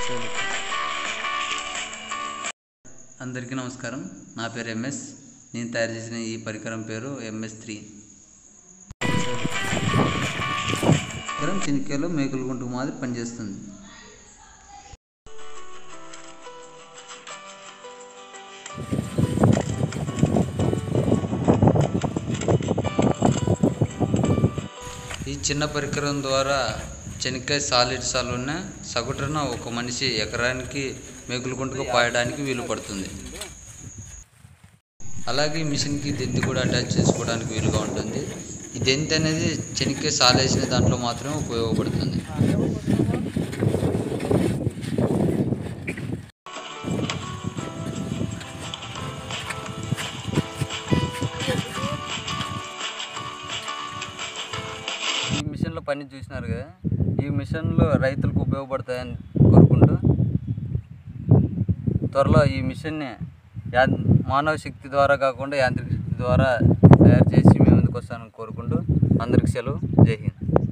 అందరికీ నమస్కారం నా పేరు ఎంఎస్ నేను తయారు చేసిన ఈ పరికరం పేరు ఎంఎస్ త్రీ పరికరం చినికేలో మేకుల గుంటు మాదిరి పనిచేస్తుంది ఈ చిన్న పరికరం ద్వారా చెనక్కాయ సాలిడ్ సాలున్న సగటున ఒక మనిషి ఎకరానికి మేకుల గుంటకు పాయడానికి వీలు పడుతుంది అలాగే ఈ మిషన్కి దెంతి కూడా అటాచ్ చేసుకోవడానికి వీలుగా ఉంటుంది ఈ దెంతి అనేది చెనక్కాయ సాలేసిన దాంట్లో మాత్రమే ఉపయోగపడుతుంది ఈ మిషన్లో పని చూసినారు కదా ఈ మిషన్లు రైతులకు ఉపయోగపడతాయని కోరుకుంటూ త్వరలో ఈ మిషన్ని యా మానవ శక్తి ద్వారా కాకుండా యాంత్రిక శక్తి ద్వారా తయారు చేసి మేము ముందుకు వస్తానని కోరుకుంటూ అందరికి సెలవు జై హింద్